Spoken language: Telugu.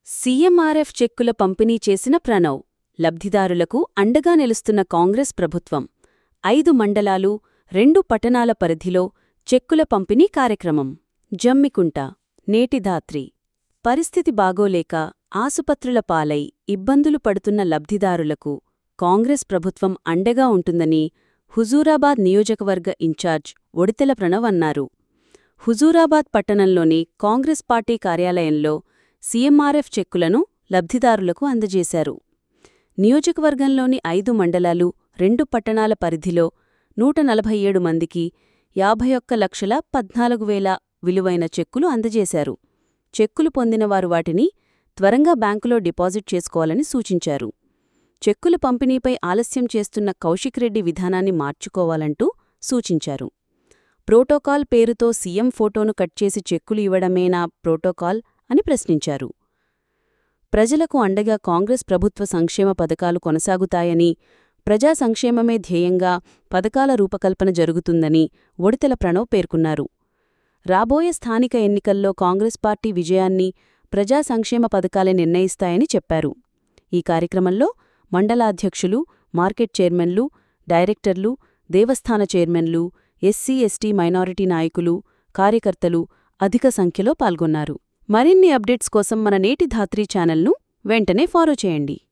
సీఎంఆర్ఎఫ్ చెక్కుల పంపిణీ చేసిన ప్రణవ్ లబ్ధిదారులకు అండగా నిలుస్తున్న కాంగ్రెస్ ప్రభుత్వం ఐదు మండలాలు రెండు పట్టణాల పరిధిలో చెక్కుల పంపిణీ కార్యక్రమం జమ్మికుంట నేటిధాత్రి పరిస్థితి బాగోలేక ఆసుపత్రుల పాలై ఇబ్బందులు పడుతున్న లబ్ధిదారులకు కాంగ్రెస్ ప్రభుత్వం అండగా ఉంటుందని హుజూరాబాద్ నియోజకవర్గ ఇన్ఛార్జ్ ఒడితెల ప్రణవ్ అన్నారు హుజూరాబాద్ పట్టణంలోని కాంగ్రెస్ పార్టీ కార్యాలయంలో సీఎంఆర్ఎఫ్ చెక్కులను లబ్ధిదారులకు అందజేశారు నియోజకవర్గంలోని ఐదు మండలాలు రెండు పట్టణాల పరిధిలో నూట నలభై ఏడు మందికి యాభై ఒక్క లక్షల పద్నాలుగు వేల విలువైన చెక్కులు అందజేశారు చెక్కులు పొందినవారు వాటిని త్వరంగా బ్యాంకులో డిపాజిట్ చేసుకోవాలని సూచించారు చెక్కుల పంపిణీపై ఆలస్యం చేస్తున్న కౌశిక్ రెడ్డి విధానాన్ని మార్చుకోవాలంటూ సూచించారు ప్రోటోకాల్ పేరుతో సీఎం ఫోటోను కట్ చేసి చెక్కులు ఇవ్వడమేనా ప్రోటోకాల్ అని ప్రశ్నించారు ప్రజలకు అండగా కాంగ్రెస్ ప్రభుత్వ సంక్షేమ పథకాలు కొనసాగుతాయని ప్రజా సంక్షేమమే ధ్యేయంగా పథకాల రూపకల్పన జరుగుతుందని ఒడితెల ప్రణవ్ పేర్కొన్నారు రాబోయే స్థానిక ఎన్నికల్లో కాంగ్రెస్ పార్టీ విజయాన్ని ప్రజా సంక్షేమ పథకాలే నిర్ణయిస్తాయని చెప్పారు ఈ కార్యక్రమంలో మండలాధ్యక్షులు మార్కెట్ చైర్మన్లు డైరెక్టర్లు దేవస్థాన చైర్మన్లు ఎస్సీ ఎస్టీ మైనారిటీ నాయకులు కార్యకర్తలు అధిక సంఖ్యలో పాల్గొన్నారు మరిన్ని అప్డేట్స్ కోసం మన నేటి ధాత్రీ ఛానల్ను వెంటనే ఫాలో చేయండి